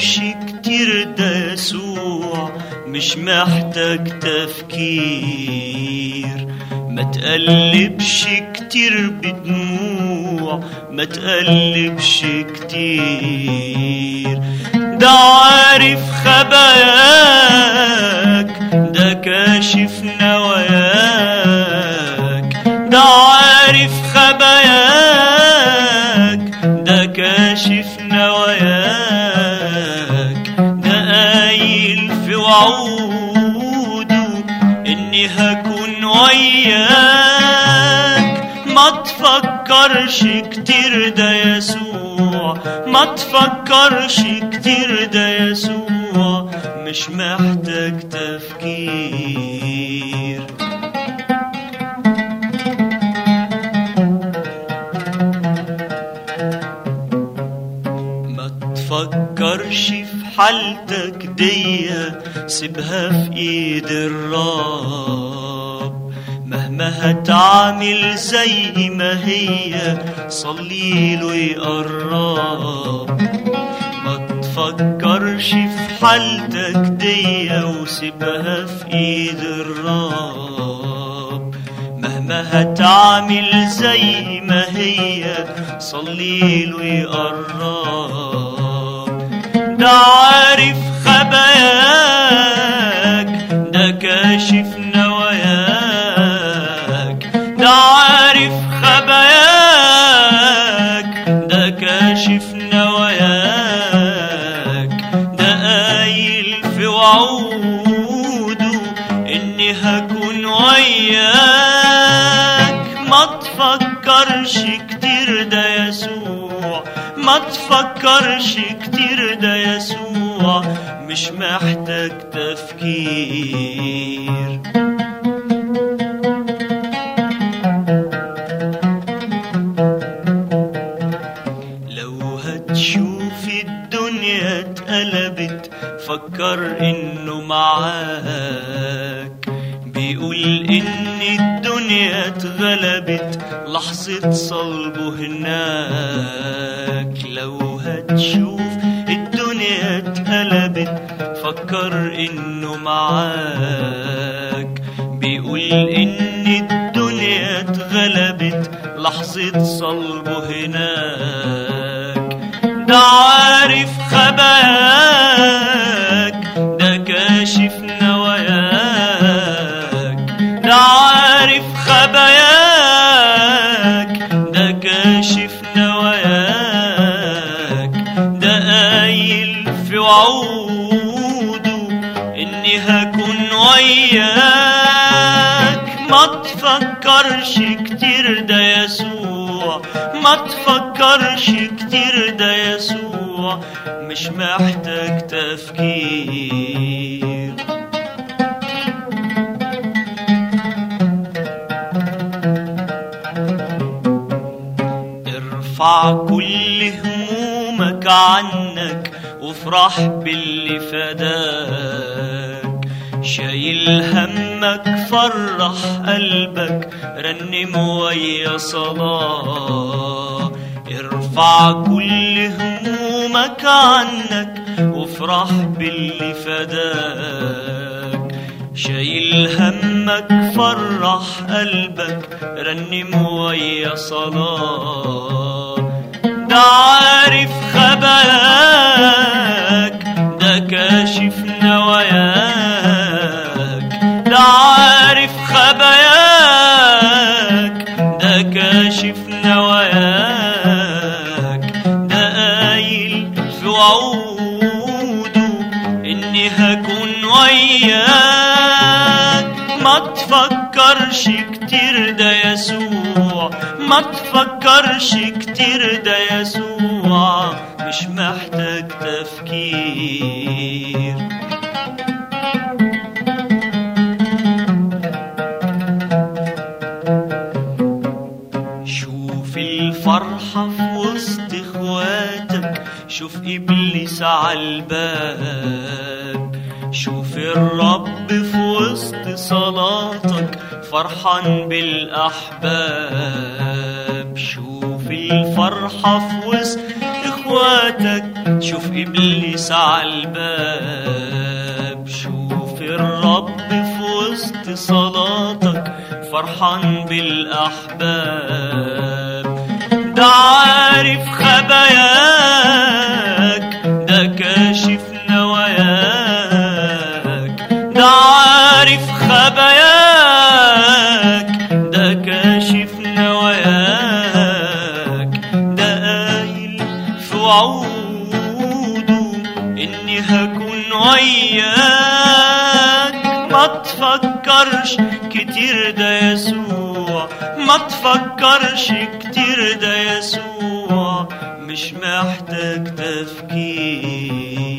تقلبش كتير ده يسوع مش محتاج تفكير ما تقلبش كتير بدموع ما تقلبش كتير ده عارف خباياك ده كاشف نواياك ده عارف خباياك ده كاشف نواياك ده قايل في وعوده اني هكون وياك ما تفكرش كتير ده يسوع ما تفكرش كتير ده يسوع مش محتاج تفكير ما تفكرش في حالتك دي سيبها في ايد الرب مهما هتعمل زي ما هي صلي له يقرب ما تفكرش في حالتك دي وسيبها في ايد الرب مهما هتعمل زي ما هي صلي له يقرب ده عارف خباياك ده كاشف نواياك ده عارف خباياك ده كاشف نواياك ده قايل في وعوده اني هكون وياك ما تفكرش كتير ده يسوع ما تفكرش كتير ده يسوع مش محتاج تفكير لو هتشوف الدنيا اتقلبت فكر انه معاك بيقول ان الدنيا اتغلبت لحظة صلبه هناك لو هتشوف الدنيا اتقلبت فكر انه معاك بيقول ان الدنيا اتغلبت لحظة صلبه هناك ده عارف خباك ده كاشف نواياك ده عارف خباياك ده كاشف نواياك ده قايل في وعوده اني هكون وياك ما تفكرش كتير ده يسوع ما تفكرش كتير ده يسوع مش محتاج تفكير ارفع كل همومك عنك وافرح باللي فداك شايل همك فرح قلبك رنم ويا صلاة ارفع كل همومك عنك وافرح باللي فداك شايل همك فرح قلبك رنم ويا صلاة ده عارف خباك ده كاشف نواياك ده عارف خباياك ده كاشف نواياك ده قايل في وعوده اني هكون وياك ما تفكرش كتير ده يسوع ما تفكرش كتير ده يسوع مش محتاج تفكير شوف الفرحة في وسط اخواتك شوف ابليس عالباب شوف الرب في وسط صلاتك فرحان بالاحباب شوف الفرحة في وسط اخواتك اخواتك شوف ابليس على الباب شوف الرب في وسط صلاتك فرحان بالاحباب ده عارف خباياك ده كاشف نواياك ده عارف خباياك ده كاشف نواياك ده قايل في وعوده اني هكون وياك ما تفكرش كتير ده يسوع ما تفكرش كتير ده يسوع مش محتاج تفكير